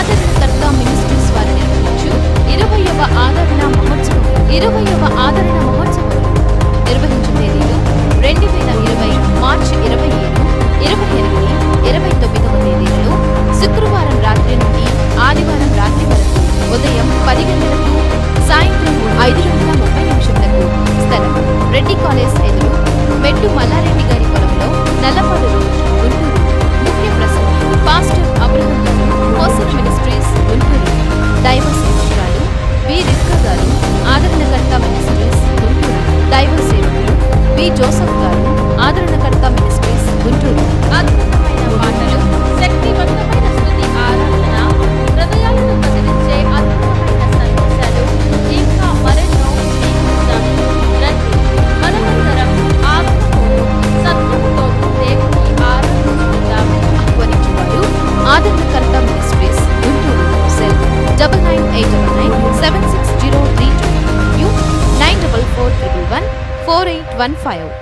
ఆదరణకర్త మినిస్ట్రీస్ వారు నిర్వహించు ఇరవయవ ఆదరణ మహోత్సవం ఇరవయవ ఆదరణ మహోత్సవం నిర్వహించు తేదీలు రెండు వేల ఇరవై మార్చి ఇరవై ఏడు ఇరవై ఎనిమిది ఇరవై తొమ్మిదవ తేదీలలో శుక్రవారం రాత్రి నుండి ఆదివారం రాత్రి వరకు ఉదయం పది గంటలకు సాయంత్రం ఐదు గంటల ముప్పై నిమిషములకు స్థలం రెడ్డి కాలేజ్ ఎదురు మెట్టు మల్లారెడ్డి గారి పొలంలో నల్లపాడు రోడ్ గుంటూరు ముఖ్య ప్రసంగి పాస్టర్ అబ్రహం గారు హోసన్ మినిస్ట్రీస్ గుంటూరు దైవ సేవకురాలు వి రిక్కా గారు ఆదరణకర్త మినిస్ట్రీస్ గుంటూరు దైవ సేవకులు వి జోసఫ్ గారు ఆదరణకర్త మినిస్ట్రీస్ గుంటూరు అద్భుతమైన పాటలు శక్తివంతమైన స్థుతి ఆరాధన హృదయాలను కదిలించే అద్భుతమైన సందేశాలు ఇంకా మరెన్నో మీకోసం రండి మనమందరం ఆత్మతోనూ సత్యముతోనూ దేవుని ఆరాధించుకుందాం ఆహ్వానించువారు ఆదరణకర్త ministries Guntur cell double nine eight double nine seven six zero three two nine double four triple one four eight one five